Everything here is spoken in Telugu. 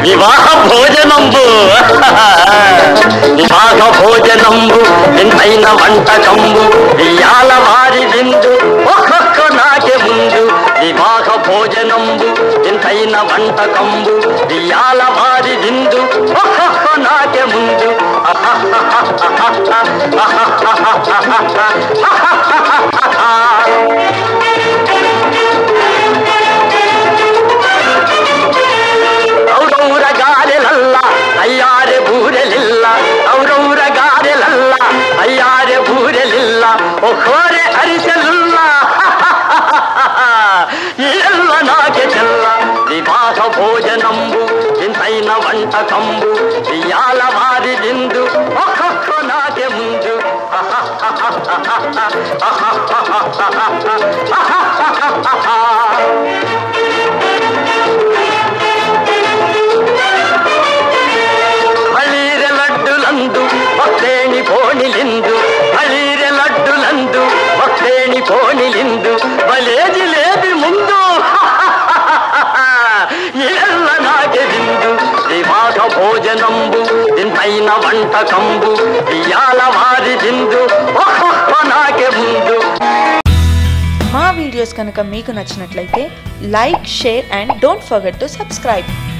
వివాహ భోజనంబు వివాహ భోజనంబు వింతైన వంటకంబు ఇయాల వారి విందు ఒక్కొక్క నాకే ముందు వివాహ భోజనంబు వింతైన వంటకంబు ఇయాల వారి విందు ఒక్కొక్క నాకే ముందు ಔರೌರ ಗಾರೆಲಲ್ಲ ಅಯ್ಯಾರೆ ಬೂರೆಲಿಲ್ಲ ಔರೌರ ಗಾರೆಲಲ್ಲ ಅಯ್ಯಾರೆ ಬೂರೆಲಿಲ್ಲ ಒಖೋರೆ ಅರಿಸಲಿಲ್ಲ ಎಲ್ಲ ನಾಗೆ ಚೆಲ್ಲ ವಿವಾಹ ಭೋಜನಂಬು ಇಂತೈನ వంటకంబు ఇయాల వారి విందు ఒక్కొక్క నాకే ముందు ಹಳೀರೆ ಲಡ್ಡುಲಂದು ಭಕ್ತೇಣಿ ಪೋಣಿಲಿಂದು ಹಳೀರೆ ಲಡ್ಡುಲಂದು ಭಕ್ತೇಣಿ ಪೋಣಿಲಿಂದು ಬಲೇ ಜಿಲೇಬಿ ಮುಂದು ಎಲ್ಲ ನಾಗೆ విందు వివాహ భోజనంబు ఇంతైన వంటకంబు ఇయాల వారి విందు ఒక్కొక్క నాకే ముందు మా వీడియోస్ కనుక మీకు నచ్చినట్లయితే like share and don't forget to subscribe